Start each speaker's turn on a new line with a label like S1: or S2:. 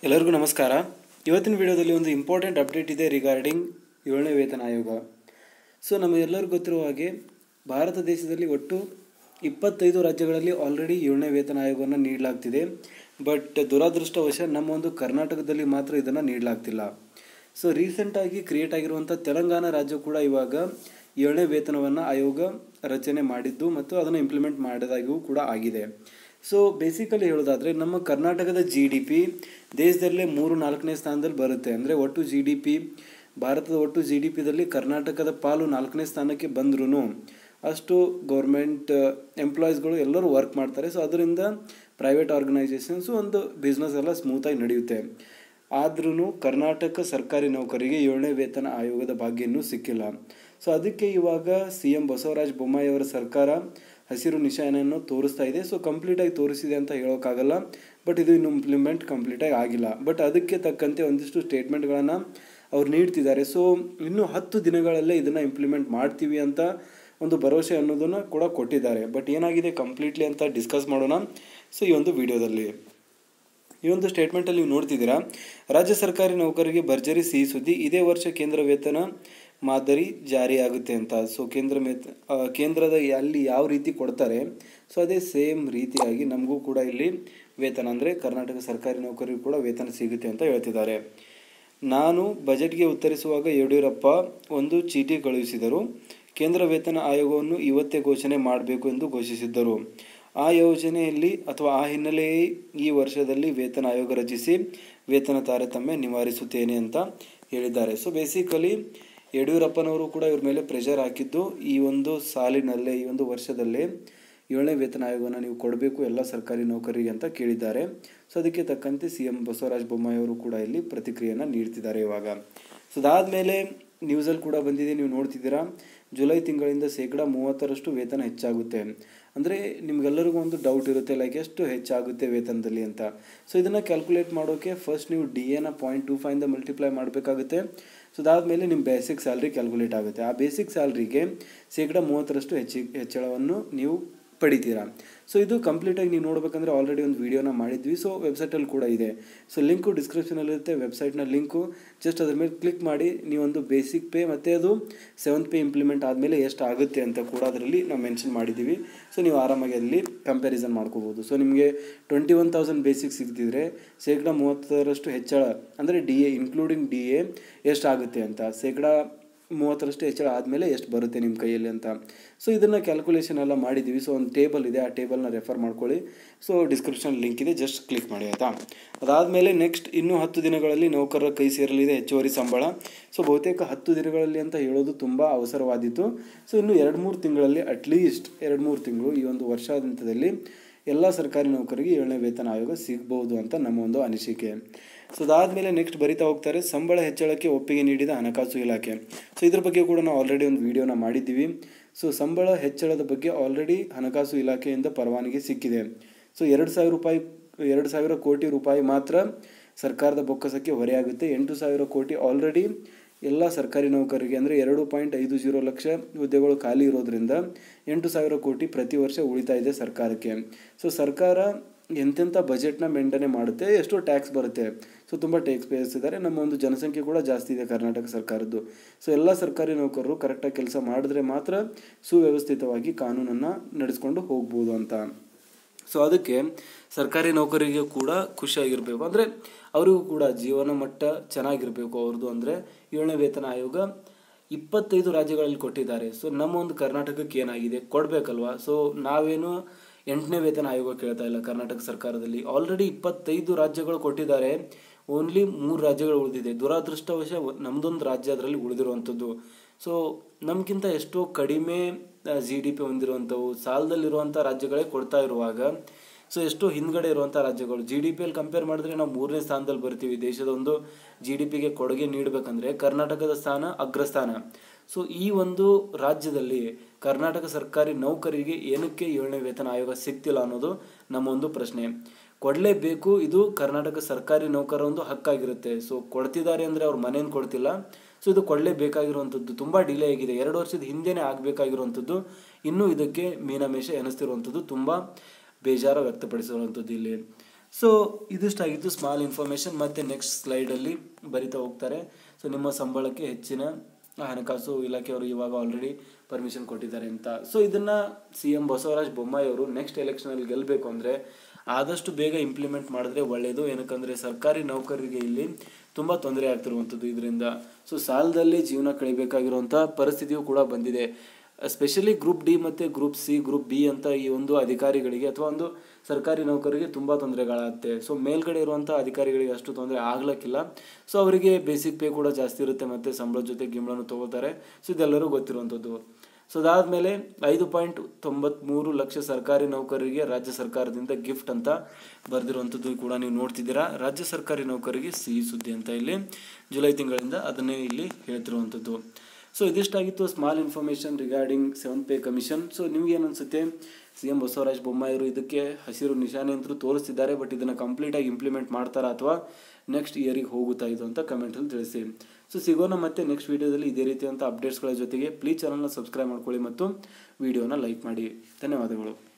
S1: ಎಲ್ಲರಿಗೂ ನಮಸ್ಕಾರ ಇವತ್ತಿನ ವಿಡಿಯೋದಲ್ಲಿ ಒಂದು ಇಂಪಾರ್ಟೆಂಟ್ ಅಪ್ಡೇಟ್ ಇದೆ ರಿಗಾರ್ಡಿಂಗ್ ಏಳನೇ ವೇತನ ಆಯೋಗ ಸೊ ನಮಗೆಲ್ಲರಿಗೂ ಗೊತ್ತಿರುವ ಹಾಗೆ ಭಾರತ ದೇಶದಲ್ಲಿ ಒಟ್ಟು ಇಪ್ಪತ್ತೈದು ರಾಜ್ಯಗಳಲ್ಲಿ ಆಲ್ರೆಡಿ ಏಳನೇ ವೇತನ ಆಯೋಗವನ್ನು ನೀಡಲಾಗ್ತಿದೆ ಬಟ್ ದುರಾದೃಷ್ಟವಶ ನಮ್ಮ ಒಂದು ಕರ್ನಾಟಕದಲ್ಲಿ ಮಾತ್ರ ಇದನ್ನು ನೀಡಲಾಗ್ತಿಲ್ಲ ಸೊ ರೀಸೆಂಟಾಗಿ ಕ್ರಿಯೇಟ್ ಆಗಿರುವಂಥ ತೆಲಂಗಾಣ ರಾಜ್ಯ ಕೂಡ ಇವಾಗ ಏಳನೇ ವೇತನವನ್ನು ಆಯೋಗ ರಚನೆ ಮಾಡಿದ್ದು ಮತ್ತು ಅದನ್ನು ಇಂಪ್ಲಿಮೆಂಟ್ ಮಾಡಿದಾಗಿಯೂ ಕೂಡ ಆಗಿದೆ ಸೊ ಬೇಸಿಕಲಿ ಹೇಳೋದಾದರೆ ನಮ್ಮ ಕರ್ನಾಟಕದ ಜಿ ಡಿ ಪಿ ದೇಶದಲ್ಲೇ ಮೂರು ನಾಲ್ಕನೇ ಸ್ಥಾನದಲ್ಲಿ ಬರುತ್ತೆ ಅಂದರೆ ಒಟ್ಟು ಜಿ ಡಿ ಪಿ ಭಾರತದ ಒಟ್ಟು ಜಿ ಡಿ ಪಿದಲ್ಲಿ ಕರ್ನಾಟಕದ ಪಾಲು ನಾಲ್ಕನೇ ಸ್ಥಾನಕ್ಕೆ ಬಂದ್ರೂ ಅಷ್ಟು ಗೌರ್ಮೆಂಟ್ ಎಂಪ್ಲಾಯೀಸ್ಗಳು ಎಲ್ಲರೂ ವರ್ಕ್ ಮಾಡ್ತಾರೆ ಸೊ ಅದರಿಂದ ಪ್ರೈವೇಟ್ ಆರ್ಗನೈಸೇಷನ್ಸು ಒಂದು ಬಿಸ್ನೆಸ್ ಎಲ್ಲ ಸ್ಮೂತಾಗಿ ನಡೆಯುತ್ತೆ ಆದ್ರೂ ಕರ್ನಾಟಕ ಸರ್ಕಾರಿ ನೌಕರಿಗೆ ಏಳನೇ ವೇತನ ಆಯೋಗದ ಭಾಗ್ಯ ಇನ್ನೂ ಸಿಕ್ಕಿಲ್ಲ ಸೊ ಅದಕ್ಕೆ ಇವಾಗ ಸಿ ಎಂ ಬಸವರಾಜ ಬೊಮ್ಮಾಯಿ ಅವರ ಸರ್ಕಾರ ಹಸಿರು ನಿಶಾನೆಯನ್ನು ತೋರಿಸ್ತಾ ಇದೆ ಸೊ ಕಂಪ್ಲೀಟಾಗಿ ತೋರಿಸಿದೆ ಅಂತ ಹೇಳೋಕ್ಕಾಗಲ್ಲ ಬಟ್ ಇದು ಇನ್ನು ಇಂಪ್ಲಿಮೆಂಟ್ ಕಂಪ್ಲೀಟಾಗಿ ಆಗಿಲ್ಲ ಬಟ್ ಅದಕ್ಕೆ ತಕ್ಕಂತೆ ಒಂದಿಷ್ಟು ಸ್ಟೇಟ್ಮೆಂಟ್ಗಳನ್ನು ಅವ್ರು ನೀಡ್ತಿದ್ದಾರೆ ಸೊ ಇನ್ನು ಹತ್ತು ದಿನಗಳಲ್ಲೇ ಇದನ್ನು ಇಂಪ್ಲಿಮೆಂಟ್ ಮಾಡ್ತೀವಿ ಅಂತ ಒಂದು ಭರವಸೆ ಅನ್ನೋದನ್ನು ಕೂಡ ಕೊಟ್ಟಿದ್ದಾರೆ ಬಟ್ ಏನಾಗಿದೆ ಕಂಪ್ಲೀಟ್ಲಿ ಅಂತ ಡಿಸ್ಕಸ್ ಮಾಡೋಣ ಸೊ ಈ ಒಂದು ವಿಡಿಯೋದಲ್ಲಿ ಈ ಒಂದು ಸ್ಟೇಟ್ಮೆಂಟಲ್ಲಿ ನೀವು ನೋಡ್ತಿದ್ದೀರಾ ರಾಜ್ಯ ಸರ್ಕಾರಿ ನೌಕರರಿಗೆ ಭರ್ಜರಿ ಸಿಹಿ ಸುದ್ದಿ ಇದೇ ವರ್ಷ ಕೇಂದ್ರ ವೇತನ ಮಾದರಿ ಜಾರಿಯಾಗುತ್ತೆ ಅಂತ ಸೊ ಕೇಂದ್ರ ವೇತ ಆ, ಕೇಂದ್ರದ ಅಲ್ಲಿ ಯಾವ ರೀತಿ ಕೊಡ್ತಾರೆ ಸೊ ಅದೇ ಸೇಮ್ ರೀತಿಯಾಗಿ ನಮಗೂ ಕೂಡ ಇಲ್ಲಿ ವೇತನ ಅಂದರೆ ಕರ್ನಾಟಕ ಸರ್ಕಾರಿ ನೌಕರಿಗೂ ಕೂಡ ವೇತನ ಸಿಗುತ್ತೆ ಅಂತ ಹೇಳ್ತಿದ್ದಾರೆ ನಾನು ಬಜೆಟ್ಗೆ ಉತ್ತರಿಸುವಾಗ ಯಡಿಯೂರಪ್ಪ ಒಂದು ಚೀಟಿ ಕಳುಹಿಸಿದರು ಕೇಂದ್ರ ವೇತನ ಆಯೋಗವನ್ನು ಇವತ್ತೇ ಘೋಷಣೆ ಮಾಡಬೇಕು ಎಂದು ಘೋಷಿಸಿದ್ದರು ಆ ಯೋಜನೆಯಲ್ಲಿ ಅಥವಾ ಆ ಹಿನ್ನೆಲೆಯೇ ಈ ವರ್ಷದಲ್ಲಿ ವೇತನ ಆಯೋಗ ರಚಿಸಿ ವೇತನ ತಾರತಮ್ಯ ನಿವಾರಿಸುತ್ತೇನೆ ಅಂತ ಹೇಳಿದ್ದಾರೆ ಸೊ ಬೇಸಿಕಲಿ ಯಡಿಯೂರಪ್ಪನವರು ಕೂಡ ಇವ್ರ ಮೇಲೆ ಪ್ರೆಷರ್ ಹಾಕಿದ್ದು ಈ ಒಂದು ಸಾಲಿನಲ್ಲೇ ಈ ಒಂದು ವರ್ಷದಲ್ಲೇ ಏಳನೇ ವೇತನ ಆಯೋಗವನ್ನು ನೀವು ಕೊಡಬೇಕು ಎಲ್ಲ ಸರ್ಕಾರಿ ನೌಕರರಿಗೆ ಅಂತ ಕೇಳಿದ್ದಾರೆ ಸೊ ಅದಕ್ಕೆ ತಕ್ಕಂತೆ ಸಿ ಎಂ ಬಸವರಾಜ ಬೊಮ್ಮಾಯಿ ಅವರು ಕೂಡ ಇಲ್ಲಿ ಪ್ರತಿಕ್ರಿಯೆಯನ್ನು ನೀಡ್ತಿದ್ದಾರೆ ಇವಾಗ ಸೊ ಅದಾದಮೇಲೆ ನ್ಯೂಸಲ್ಲಿ ಕೂಡ ಬಂದಿದೆ ನೀವು ನೋಡ್ತಿದ್ದೀರಾ ಜುಲೈ ತಿಂಗಳಿಂದ ಶೇಕಡ ಮೂವತ್ತರಷ್ಟು ವೇತನ ಹೆಚ್ಚಾಗುತ್ತೆ ಅಂದರೆ ನಿಮ್ಗೆಲ್ಲರಿಗೂ ಒಂದು ಡೌಟ್ ಇರುತ್ತೆ ಲೈಕ್ ಎಷ್ಟು ಹೆಚ್ಚಾಗುತ್ತೆ ವೇತನದಲ್ಲಿ ಅಂತ ಸೊ ಇದನ್ನು ಕ್ಯಾಲ್ಕುಲೇಟ್ ಮಾಡೋಕ್ಕೆ ಫಸ್ಟ್ ನೀವು ಡಿ ಎನ ಪಾಯಿಂಟ್ ಟು ಫೈವಿಂದ ಮಲ್ಟಿಪ್ಲೈ ಮಾಡಬೇಕಾಗುತ್ತೆ ಸೊ ಅದಾದಮೇಲೆ ನಿಮ್ಮ ಬೇಸಿಕ್ ಸ್ಯಾಲ್ರಿ ಕ್ಯಾಲ್ಕುಲೇಟ್ ಆಗುತ್ತೆ ಆ ಬೇಸಿಕ್ ಸ್ಯಾಲ್ರಿಗೆ ಶೇಕಡ ಮೂವತ್ತರಷ್ಟು ಹೆಚ್ಚಿ ಹೆಚ್ಚಳವನ್ನು ನೀವು ಪಡಿತೀರಾ ಸೊ ಇದು ಕಂಪ್ಲೀಟಾಗಿ ನೀವು ನೋಡ್ಬೇಕಂದ್ರೆ ಆಲ್ರೆಡಿ ಒಂದು ವೀಡಿಯೋನ ಮಾಡಿದ್ವಿ ಸೊ ವೆಬ್ಸೈಟಲ್ಲಿ ಕೂಡ ಇದೆ ಸೊ ಲಿಂಕು ಡಿಸ್ಕ್ರಿಪ್ಷನಲ್ಲಿರುತ್ತೆ ವೆಬ್ಸೈಟ್ನ ಲಿಂಕು ಜಸ್ಟ್ ಅದ್ರ ಮೇಲೆ ಕ್ಲಿಕ್ ಮಾಡಿ ನೀವೊಂದು ಬೇಸಿಕ್ ಪೇ ಮತ್ತು ಅದು ಸೆವೆಂತ್ ಪೇ ಇಂಪ್ಲಿಮೆಂಟ್ ಆದಮೇಲೆ ಎಷ್ಟು ಆಗುತ್ತೆ ಅಂತ ಕೂಡ ಅದರಲ್ಲಿ ನಾವು ಮೆನ್ಷನ್ ಮಾಡಿದ್ದೀವಿ ಸೊ ನೀವು ಆರಾಮಾಗಿ ಅಲ್ಲಿ ಕಂಪ್ಯಾರಿಸನ್ ಮಾಡ್ಕೋಬೋದು ಸೊ ನಿಮಗೆ ಟ್ವೆಂಟಿ ಒನ್ ತೌಸಂಡ್ ಬೇಸಿಕ್ ಸಿಗ್ತಿದ್ರೆ ಶೇಕಡ ಮೂವತ್ತರಷ್ಟು ಹೆಚ್ಚಳ ಅಂದರೆ D A including D A ಎಷ್ಟಾಗುತ್ತೆ ಅಂತ ಶೇಕಡ ಮೂವತ್ತರಷ್ಟು ಹೆಚ್ಚಳ ಆದಮೇಲೆ ಎಷ್ಟು ಬರುತ್ತೆ ನಿಮ್ಮ ಕೈಯಲ್ಲಿ ಅಂತ ಸೊ ಇದನ್ನು ಕ್ಯಾಲ್ಕುಲೇಷನ್ ಎಲ್ಲ ಮಾಡಿದ್ದೀವಿ ಸೊ ಒಂದು ಟೇಬಲ್ ಇದೆ ಆ ಟೇಬಲ್ನ ರೆಫರ್ ಮಾಡ್ಕೊಳ್ಳಿ ಸೊ ಡಿಸ್ಕ್ರಿಪ್ಷನ್ ಲಿಂಕ್ ಇದೆ ಜಸ್ಟ್ ಕ್ಲಿಕ್ ಮಾಡಿ ಆಯಿತಾ ಅದಾದಮೇಲೆ ನೆಕ್ಸ್ಟ್ ಇನ್ನೂ ಹತ್ತು ದಿನಗಳಲ್ಲಿ ನೌಕರರ ಕೈ ಸೇರಲಿದೆ ಹೆಚ್ಚುವರಿ ಸಂಬಳ ಸೊ ಬಹುತೇಕ ಹತ್ತು ದಿನಗಳಲ್ಲಿ ಅಂತ ಹೇಳೋದು ತುಂಬ ಅವಸರವಾದಿತ್ತು ಸೊ ಇನ್ನು ಎರಡು ಮೂರು ತಿಂಗಳಲ್ಲಿ ಅಟ್ಲೀಸ್ಟ್ ಎರಡು ಮೂರು ತಿಂಗಳು ಈ ಒಂದು ವರ್ಷಾದಂತದಲ್ಲಿ ಎಲ್ಲ ಸರ್ಕಾರಿ ನೌಕರಿಗೆ ಏಳನೇ ವೇತನ ಆಯೋಗ ಸಿಗ್ಬೋದು ಅಂತ ನಮ್ಮ ಒಂದು ಅನಿಸಿಕೆ ಸೊ ಅದಾದಮೇಲೆ ನೆಕ್ಸ್ಟ್ ಬರಿತಾ ಹೋಗ್ತಾರೆ ಸಂಬಳ ಹೆಚ್ಚಳಕ್ಕೆ ಒಪ್ಪಿಗೆ ನೀಡಿದ ಹಣಕಾಸು ಇಲಾಖೆ ಸೊ ಇದ್ರ ಬಗ್ಗೆ ಕೂಡ ನಾವು ಆಲ್ರೆಡಿ ಒಂದು ವಿಡಿಯೋನ ಮಾಡಿದ್ದೀವಿ ಸೊ ಸಂಬಳ ಹೆಚ್ಚಳದ ಬಗ್ಗೆ ಆಲ್ರೆಡಿ ಹಣಕಾಸು ಇಲಾಖೆಯಿಂದ ಪರವಾನಗಿ ಸಿಕ್ಕಿದೆ ಸೊ ಎರಡು ಸಾವಿರ ರೂಪಾಯಿ ಎರಡು ಸಾವಿರ ಕೋಟಿ ರೂಪಾಯಿ ಮಾತ್ರ ಸರ್ಕಾರದ ಬೊಕ್ಕಸಕ್ಕೆ ಹೊರೆಯಾಗುತ್ತೆ ಎಂಟು ಸಾವಿರ ಕೋಟಿ ಆಲ್ರೆಡಿ ಎಲ್ಲ ಸರ್ಕಾರಿ ನೌಕರರಿಗೆ ಅಂದರೆ ಎರಡು ಪಾಯಿಂಟ್ ಐದು ಜೀರೋ ಲಕ್ಷ ಹುದ್ದೆಗಳು ಖಾಲಿ ಇರೋದ್ರಿಂದ ಎಂಟು ಸಾವಿರ ಕೋಟಿ ಪ್ರತಿ ವರ್ಷ ಉಳಿತಾ ಇದೆ ಸರ್ಕಾರಕ್ಕೆ ಸೊ ಸರ್ಕಾರ ಎಂತೆಂಥ ಬಜೆಟ್ನ ಮೇಂಟೈನ್ ಮಾಡುತ್ತೆ ಎಷ್ಟೋ ಟ್ಯಾಕ್ಸ್ ಬರುತ್ತೆ ಸೊ ತುಂಬ ಟ್ಯಾಕ್ಸ್ ಪೇಯರ್ಸ್ ಇದ್ದಾರೆ ನಮ್ಮ ಒಂದು ಜನಸಂಖ್ಯೆ ಕೂಡ ಜಾಸ್ತಿ ಇದೆ ಕರ್ನಾಟಕ ಸರ್ಕಾರದ್ದು ಸೊ ಎಲ್ಲ ಸರ್ಕಾರಿ ನೌಕರರು ಕರೆಕ್ಟಾಗಿ ಕೆಲಸ ಮಾಡಿದ್ರೆ ಮಾತ್ರ ಸುವ್ಯವಸ್ಥಿತವಾಗಿ ಕಾನೂನನ್ನು ನಡೆಸ್ಕೊಂಡು ಹೋಗ್ಬೋದು ಅಂತ ಸೊ ಅದಕ್ಕೆ ಸರ್ಕಾರಿ ನೌಕರಿಗೆ ಕೂಡ ಖುಷಿಯಾಗಿರಬೇಕು ಅಂದರೆ ಅವರಿಗೂ ಕೂಡ ಜೀವನ ಮಟ್ಟ ಚೆನ್ನಾಗಿರಬೇಕು ಅವ್ರದ್ದು ಅಂದರೆ ಏಳನೇ ವೇತನ ಆಯೋಗ ಇಪ್ಪತ್ತೈದು ರಾಜ್ಯಗಳಲ್ಲಿ ಕೊಟ್ಟಿದ್ದಾರೆ ಸೊ ನಮ್ಮ ಒಂದು ಕರ್ನಾಟಕಕ್ಕೆ ಏನಾಗಿದೆ ಕೊಡಬೇಕಲ್ವಾ ಸೊ ನಾವೇನು ಎಂಟನೇ ವೇತನ ಆಯೋಗ ಕೇಳ್ತಾ ಇಲ್ಲ ಕರ್ನಾಟಕ ಸರ್ಕಾರದಲ್ಲಿ ಆಲ್ರೆಡಿ ಇಪ್ಪತ್ತೈದು ರಾಜ್ಯಗಳು ಕೊಟ್ಟಿದ್ದಾರೆ ಓನ್ಲಿ ಮೂರು ರಾಜ್ಯಗಳು ಉಳಿದಿದೆ ದುರಾದೃಷ್ಟವಶ ನಮ್ಮದೊಂದು ರಾಜ್ಯ ಅದರಲ್ಲಿ ಉಳಿದಿರುವಂಥದ್ದು ಸೊ ನಮಗಿಂತ ಎಷ್ಟೋ ಕಡಿಮೆ ಜಿ ಡಿ ಪಿ ಹೊಂದಿರುವಂಥವು ಸಾಲದಲ್ಲಿರುವಂಥ ರಾಜ್ಯಗಳೇ ಕೊಡ್ತಾ ಇರುವಾಗ ಸೊ ಎಷ್ಟೋ ಹಿಂದ್ಗಡೆ ಇರುವಂಥ ರಾಜ್ಯಗಳು ಜಿ ಡಿ ಪಿಯಲ್ಲಿ ಕಂಪೇರ್ ಮಾಡಿದ್ರೆ ನಾವು ಮೂರನೇ ಸ್ಥಾನದಲ್ಲಿ ಬರ್ತೀವಿ ದೇಶದ ಒಂದು ಜಿ ಡಿ ಪಿಗೆ ಕೊಡುಗೆ ನೀಡಬೇಕಂದ್ರೆ ಕರ್ನಾಟಕದ ಸ್ಥಾನ ಅಗ್ರಸ್ಥಾನ ಸೊ ಈ ಒಂದು ರಾಜ್ಯದಲ್ಲಿ ಕರ್ನಾಟಕ ಸರ್ಕಾರಿ ನೌಕರಿಗೆ ಏನಕ್ಕೆ ಏಳನೇ ವೇತನ ಆಯೋಗ ಸಿಗ್ತಿಲ್ಲ ಅನ್ನೋದು ನಮ್ಮ ಒಂದು ಪ್ರಶ್ನೆ ಕೊಡಲೇಬೇಕು ಇದು ಕರ್ನಾಟಕ ಸರ್ಕಾರಿ ನೌಕರ ಒಂದು ಹಕ್ಕಾಗಿರುತ್ತೆ ಸೊ ಕೊಡ್ತಿದ್ದಾರೆ ಅಂದರೆ ಅವ್ರ ಮನೇನು ಕೊಡ್ತಿಲ್ಲ ಸೊ ಇದು ಕೊಡಲೇಬೇಕಾಗಿರುವಂಥದ್ದು ತುಂಬ ಡಿಲೇ ಆಗಿದೆ ಎರಡು ವರ್ಷದ ಹಿಂದೆನೇ ಆಗಬೇಕಾಗಿರುವಂಥದ್ದು ಇನ್ನೂ ಇದಕ್ಕೆ ಮೀನಮೇಷ ಎನಿಸ್ತಿರುವಂಥದ್ದು ತುಂಬ ಬೇಜಾರ ವ್ಯಕ್ತಪಡಿಸಿರುವಂಥದ್ದು ಇಲ್ಲಿ ಸೊ ಇದಿಷ್ಟಾಗಿತ್ತು ಸ್ಮಾಲ್ ಇನ್ಫಾರ್ಮೇಷನ್ ಮತ್ತೆ ನೆಕ್ಸ್ಟ್ ಸ್ಲೈಡಲ್ಲಿ ಬರಿತಾ ಹೋಗ್ತಾರೆ ಸೊ ನಿಮ್ಮ ಸಂಬಳಕ್ಕೆ ಹೆಚ್ಚಿನ ಹಣಕಾಸು ಇಲಾಖೆಯವರು ಇವಾಗ ಆಲ್ರೆಡಿ ಪರ್ಮಿಷನ್ ಕೊಟ್ಟಿದ್ದಾರೆ ಅಂತ ಸೊ ಇದನ್ನ ಸಿ ಎಂ ಬಸವರಾಜ ಬೊಮ್ಮಾಯಿ ಅವರು ನೆಕ್ಸ್ಟ್ ಎಲೆಕ್ಷನಲ್ಲಿ ಗೆಲ್ಲಬೇಕು ಅಂದರೆ ಆದಷ್ಟು ಬೇಗ ಇಂಪ್ಲಿಮೆಂಟ್ ಮಾಡಿದ್ರೆ ಒಳ್ಳೆಯದು ಏನಕ್ಕಂದರೆ ಸರ್ಕಾರಿ ನೌಕರರಿಗೆ ಇಲ್ಲಿ ತುಂಬ ತೊಂದರೆ ಆಗ್ತಿರುವಂಥದ್ದು ಇದರಿಂದ ಸೊ ಸಾಲದಲ್ಲೇ ಜೀವನ ಕಳಿಬೇಕಾಗಿರುವಂಥ ಪರಿಸ್ಥಿತಿಯು ಕೂಡ ಬಂದಿದೆ ಸ್ಪೆಷಲಿ ಗ್ರೂಪ್ ಡಿ ಮತ್ತು ಗ್ರೂಪ್ ಸಿ ಗ್ರೂಪ್ ಬಿ ಅಂತ ಈ ಒಂದು ಅಧಿಕಾರಿಗಳಿಗೆ ಅಥವಾ ಒಂದು ಸರ್ಕಾರಿ ನೌಕರಿಗೆ ತುಂಬ ತೊಂದರೆಗಳಾಗುತ್ತೆ ಸೊ ಮೇಲ್ಗಡೆ ಇರುವಂಥ ಅಧಿಕಾರಿಗಳಿಗೆ ಅಷ್ಟು ತೊಂದರೆ ಆಗ್ಲಿಕ್ಕಿಲ್ಲ ಸೊ ಅವರಿಗೆ ಬೇಸಿಕ್ ಪೇ ಕೂಡ ಜಾಸ್ತಿ ಇರುತ್ತೆ ಮತ್ತು ಸಂಬಳದ ಜೊತೆ ಗಿಂಬಳನ್ನು ತಗೋತಾರೆ ಸೊ ಇದೆಲ್ಲರೂ ಗೊತ್ತಿರುವಂಥದ್ದು ಸೊ ಅದಾದಮೇಲೆ ಐದು ಪಾಯಿಂಟ್ ತೊಂಬತ್ಮೂರು ಲಕ್ಷ ಸರ್ಕಾರಿ ನೌಕರರಿಗೆ ರಾಜ್ಯ ಸರ್ಕಾರದಿಂದ ಗಿಫ್ಟ್ ಅಂತ ಬರೆದಿರುವಂಥದ್ದು ಕೂಡ ನೀವು ನೋಡ್ತಿದ್ದೀರಾ ರಾಜ್ಯ ಸರ್ಕಾರಿ ನೌಕರರಿಗೆ ಸಿಹಿ ಸುದ್ದಿ ಅಂತ ಇಲ್ಲಿ ಜುಲೈ ತಿಂಗಳಿಂದ ಅದನ್ನೇ ಇಲ್ಲಿ ಹೇಳ್ತಿರುವಂಥದ್ದು ಸೊ ಇದಿಷ್ಟಾಗಿತ್ತು small information regarding seventh pay commission so ನಿಮ್ಗೇನು ಅನಿಸುತ್ತೆ ಸಿ ಎಂ ಬಸವರಾಜ ಬೊಮ್ಮಾಯಿರು ಇದಕ್ಕೆ ಹಸಿರು ನಿಶಾನೆ ಅಂತೂ ತೋರಿಸ್ತಿದ್ದಾರೆ ಬಟ್ ಇದನ್ನು ಕಂಪ್ಲೀಟಾಗಿ ಇಂಪ್ಲಿಮೆಂಟ್ ಮಾಡ್ತಾರಾ ಅಥವಾ ನೆಕ್ಸ್ಟ್ ಇಯರಿಗೆ ಹೋಗುತ್ತಾ ಇದು ಅಂತ ಕಮೆಂಟಲ್ಲಿ ತಿಳಿಸಿ ಸೊ ಸಿಗೋಣ ಮತ್ತೆ ನೆಕ್ಸ್ಟ್ ವೀಡಿಯೋದಲ್ಲಿ ಇದೇ ರೀತಿಯಾದಂಥ ಅಪ್ಡೇಟ್ಸ್ಗಳ ಜೊತೆಗೆ ಪ್ಲೀಸ್ ಚಾನಲ್ನ ಸಬ್ಸ್ಕ್ರೈಬ್ ಮಾಡ್ಕೊಳ್ಳಿ ಮತ್ತು ವಿಡಿಯೋನ ಲೈಕ್ ಮಾಡಿ ಧನ್ಯವಾದಗಳು